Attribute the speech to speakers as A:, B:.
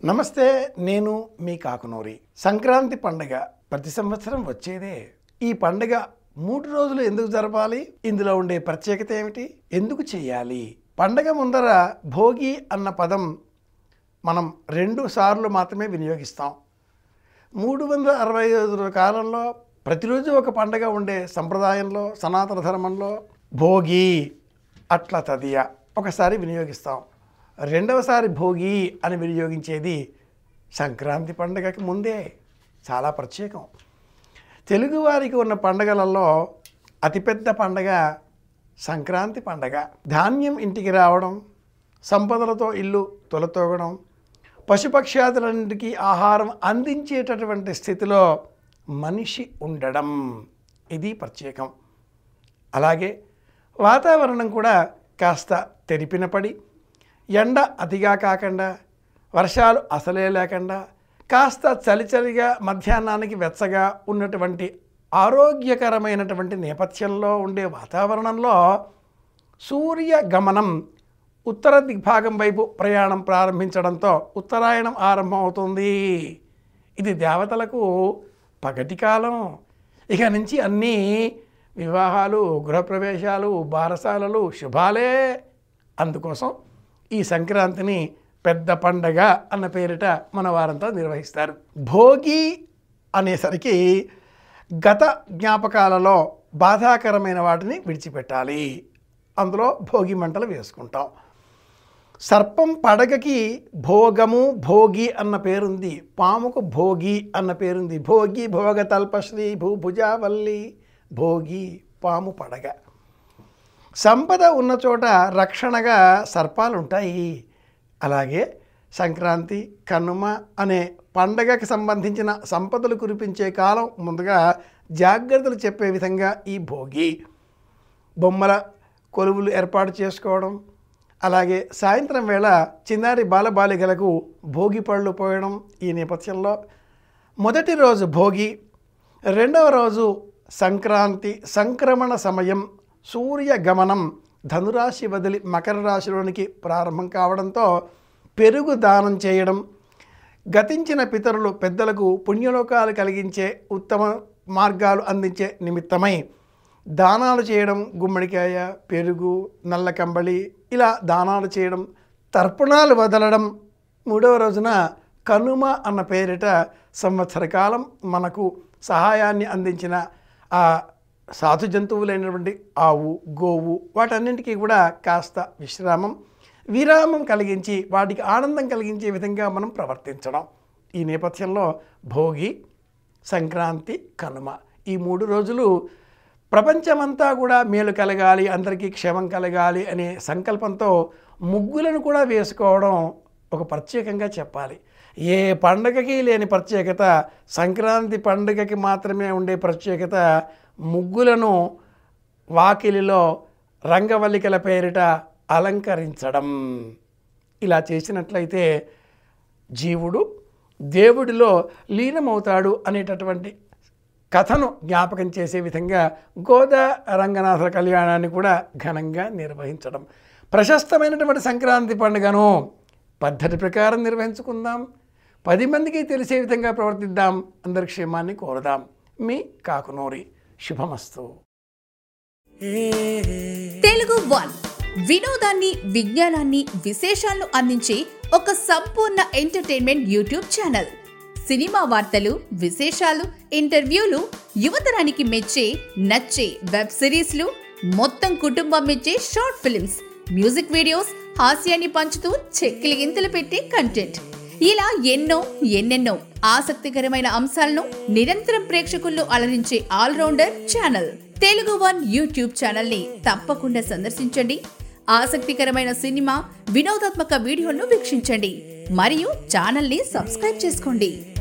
A: నమస్తే నేను మీ కాకునూరి సంక్రాంతి పండగ ప్రతి సంవత్సరం వచ్చేదే ఈ పండగ మూడు రోజులు ఎందుకు జరపాలి ఇందులో ఉండే ప్రత్యేకత ఏమిటి ఎందుకు చేయాలి పండగ ముందర భోగి అన్న పదం మనం రెండు సార్లు మాత్రమే వినియోగిస్తాం మూడు వందల అరవై ఐదు రోజుల కాలంలో ప్రతిరోజు ఒక పండగ ఉండే సంప్రదాయంలో సనాతన ధర్మంలో భోగి అట్లా తదియ ఒకసారి వినియోగిస్తాం రెండవసారి భోగి అని వినియోగించేది సంక్రాంతి పండగకి ముందే చాలా ప్రత్యేకం తెలుగువారికి ఉన్న పండగలలో అతిపెద్ద పండగ సంక్రాంతి పండగ ధాన్యం ఇంటికి రావడం సంపదలతో ఇల్లు తొలతోగడం పశుపక్ష్యాదులన్నిటికీ ఆహారం అందించేటటువంటి స్థితిలో మనిషి ఉండడం ఇది ప్రత్యేకం అలాగే వాతావరణం కూడా కాస్త తెరిపిన పడి ఎండ అతిగా కాకుండా వర్షాలు అసలే లేకుండా కాస్త చలి చలిగా మధ్యాహ్నానికి వెచ్చగా ఉన్నటువంటి ఆరోగ్యకరమైనటువంటి నేపథ్యంలో ఉండే వాతావరణంలో సూర్య గమనం ఉత్తర దిగ్భాగం వైపు ప్రయాణం ప్రారంభించడంతో ఉత్తరాయణం ఆరంభమవుతుంది ఇది దేవతలకు పగటి కాలం ఇక నుంచి అన్నీ వివాహాలు గృహప్రవేశాలు బారసాలలు శుభాలే అందుకోసం ఈ సంక్రాంతిని పెద్ద పండగ అన్న పేరిట మన వారంతా నిర్వహిస్తారు భోగి అనేసరికి గత జ్ఞాపకాలలో బాధాకరమైన వాటిని విడిచిపెట్టాలి అందులో భోగి మంటలు వేసుకుంటాం సర్పం పడగకి భోగము భోగి అన్న పేరుంది పాముకు భోగి అన్న పేరుంది భోగి భోగ తల్పశ్రీ భూభుజావల్లి భోగి పాము పడగ సంపద ఉన్న చోట రక్షణగా సర్పాలు ఉంటాయి అలాగే సంక్రాంతి కనుమ అనే పండగకి సంబంధించిన సంపదలు కురిపించే కాలం ముందుగా జాగ్రత్తలు చెప్పే విధంగా ఈ భోగి బొమ్మల కొలువులు ఏర్పాటు చేసుకోవడం అలాగే సాయంత్రం వేళ చిన్నారి బాలబాలికలకు భోగి పళ్ళు పోయడం ఈ నేపథ్యంలో మొదటి రోజు భోగి రెండవ రోజు సంక్రాంతి సంక్రమణ సమయం సూర్య గమనం ధనురాశి వదిలి మకర రాశిలోనికి ప్రారంభం కావడంతో పెరుగు దానం చేయడం గతించిన పితరులు పెద్దలకు పుణ్యలోకాలు కలిగించే ఉత్తమ మార్గాలు అందించే నిమిత్తమై దానాలు చేయడం గుమ్మడికాయ పెరుగు నల్ల కంబళి ఇలా దానాలు చేయడం తర్పణాలు వదలడం మూడవ రోజున కనుమ అన్న పేరిట సంవత్సర కాలం మనకు సహాయాన్ని అందించిన ఆ సాధు జంతువులైనటువంటి ఆవు గోవు వాటన్నింటికీ కూడా కాస్త విశ్రామం విరామం కలిగించి వాటికి ఆనందం కలిగించే విధంగా మనం ప్రవర్తించడం ఈ నేపథ్యంలో భోగి సంక్రాంతి కనుమ ఈ మూడు రోజులు ప్రపంచమంతా కూడా మేలు కలగాలి అందరికీ క్షేమం కలగాలి అనే సంకల్పంతో ముగ్గులను కూడా వేసుకోవడం ఒక ప్రత్యేకంగా చెప్పాలి ఏ పండగకి లేని ప్రత్యేకత సంక్రాంతి పండుగకి మాత్రమే ఉండే ప్రత్యేకత ముగ్గులను వాకిలిలో రంగవల్లికల పేరిట అలంకరించడం ఇలా చేసినట్లయితే జీవుడు దేవుడిలో లీనమవుతాడు అనేటటువంటి కథను జ్ఞాపకం చేసే విధంగా గోదా రంగనాథుల కళ్యాణాన్ని కూడా ఘనంగా నిర్వహించడం ప్రశస్తమైనటువంటి సంక్రాంతి పండుగను పద్ధతి ప్రకారం నిర్వహించుకుందాం పది మందికి తెలిసే విధంగా ప్రవర్తిద్దాం అందరి క్షేమాన్ని కోరుదాం మీ కాకునూరి శుభమస్తు
B: తెలుగు వన్ వినోదాన్ని విజ్ఞానాన్ని విశేషాలను అందించే ఒక సంపూర్ణ ఎంటర్టైన్మెంట్ యూట్యూబ్ ఛానల్ సినిమా వార్తలు విశేషాలు ఇంటర్వ్యూలు యువతరానికి మెచ్చే నచ్చే వెబ్ సిరీస్లు మొత్తం కుటుంబం మెచ్చే షార్ట్ ఫిల్మ్స్ మ్యూజిక్ వీడియోస్ హాస్యాన్ని పంచుతూ చెక్కిలి గింతలు పెట్టే కంటెంట్ ఇలా ఎన్నో ఎన్నెన్నో ఆసక్తికరమైన అంశాలను నిరంతరం ప్రేక్షకుల్లో అలరించే allrounder channel Telugu one YouTube channel ని తప్పకుండా సందర్శించండి ఆసక్తికరమైన సినిమా వినోదాత్మక వీడియోలను వీక్షించండి మరియు ఛానల్ ని సబ్స్క్రైబ్ చేసుకోండి